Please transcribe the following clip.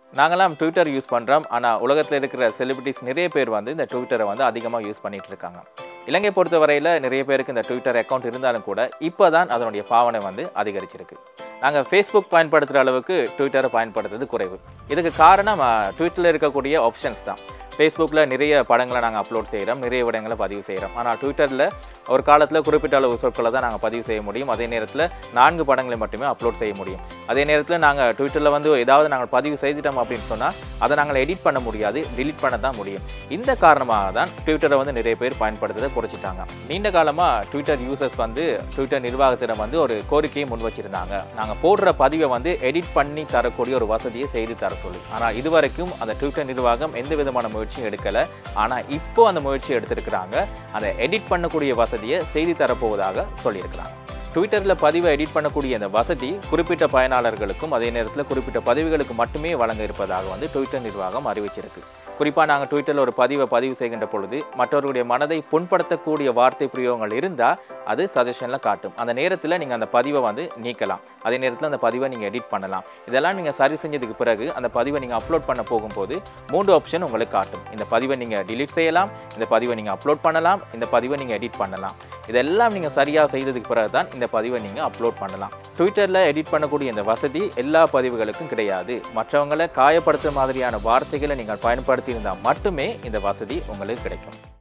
நாங்களாம் Twitter use பண்ணுறோம் ஆனால் உலகத்தில் இருக்கிற செலிபிரிட்டிஸ் நிறைய பேர் வந்து இந்த ட்விட்டரை வந்து அதிகமாக யூஸ் பண்ணிட்டு இருக்காங்க இலங்கை பொறுத்தவரையில் நிறைய பேருக்கு இந்த ட்விட்டர் அக்கௌண்ட் இருந்தாலும் கூட இப்போ தான் அதனுடைய பாவனை வந்து அதிகரிச்சிருக்கு நாங்கள் ஃபேஸ்புக் பயன்படுத்துகிற அளவுக்கு ட்விட்டரை பயன்படுத்துறது குறைவு இதுக்கு காரணம் ட்விட்டரில் இருக்கக்கூடிய ஆப்ஷன்ஸ் தான் ஃபேஸ்புக்கில் நிறைய படங்களை நாங்கள் அப்லோட் செய்கிறோம் நிறைய விடங்களை பதிவு செய்கிறோம் ஆனால் ட்விட்டரில் ஒரு காலத்தில் குறிப்பிட்ட அளவு சொற்களை தான் நாங்கள் பதிவு செய்ய முடியும் அதே நேரத்தில் நான்கு படங்களை மட்டுமே அப்லோட் செய்ய முடியும் அதே நேரத்தில் நாங்கள் ட்விட்டரில் வந்து ஏதாவது நாங்கள் பதிவு செய்துட்டோம் அப்படின்னு சொன்னால் அதை நாங்கள் எடிட் பண்ண முடியாது delete பண்ண தான் முடியும் இந்த காரணமாக தான் ட்விட்டரை வந்து நிறைய பேர் பயன்படுத்துறதை குறைச்சிட்டாங்க நீண்ட காலமாக ட்விட்டர் யூசர்ஸ் வந்து ட்விட்டர் நிர்வாகத்திடம் வந்து ஒரு கோரிக்கையை முன் வச்சிருந்தாங்க நாங்கள் போடுற பதிவை வந்து எடிட் பண்ணி தரக்கூடிய ஒரு வசதியை செய்து தர சொல்லி ஆனால் இதுவரைக்கும் அந்த ட்விட்டர் நிர்வாகம் எந்த விதமான முயற்சியும் எடுக்கலை ஆனால் இப்போ அந்த முயற்சி எடுத்திருக்கிறாங்க அதை எடிட் பண்ணக்கூடிய வசதியை செய்து தரப்போவதாக சொல்லியிருக்கிறாங்க ட்விட்டரில் பதிவை எடிட் பண்ணக்கூடிய அந்த வசதி குறிப்பிட்ட பயனாளர்களுக்கும் அதே நேரத்தில் குறிப்பிட்ட பதிவுகளுக்கு மட்டுமே வழங்க இருப்பதாக வந்து ட்விட்டர் நிர்வாகம் அறிவிச்சிருக்கு குறிப்பாக நாங்கள் ட்விட்டரில் ஒரு பதிவை பதிவு செய்கின்ற பொழுது மற்றவர்களுடைய மனதை புண்படுத்தக்கூடிய வார்த்தை பிரயோகங்கள் இருந்தால் அது சஜஷனில் காட்டும் அந்த நேரத்தில் நீங்கள் அந்த பதிவை வந்து நீக்கலாம் அதே நேரத்தில் அந்த பதிவை நீங்கள் எடிட் பண்ணலாம் இதெல்லாம் நீங்கள் சரி செஞ்சதுக்கு பிறகு அந்த பதிவை நீங்கள் அப்லோட் பண்ண போகும்போது மூன்று ஆப்ஷன் உங்களுக்கு காட்டும் இந்த பதிவை நீங்கள் delete செய்யலாம் இந்த பதிவை நீங்கள் அப்லோட் பண்ணலாம் இந்த பதிவை நீங்கள் எடிட் பண்ணலாம் இதெல்லாம் நீங்கள் சரியாக செய்ததுக்கு பிறகு தான் இந்த பதிவை நீங்கள் அப்லோட் பண்ணலாம் ட்விட்டரில் எடிட் பண்ணக்கூடிய இந்த வசதி எல்லா பதிவுகளுக்கும் கிடையாது மற்றவங்களை காயப்படுத்துற மாதிரியான வார்த்தைகளை நீங்கள் பயன்படுத்தியிருந்தால் மட்டுமே இந்த வசதி உங்களுக்கு கிடைக்கும்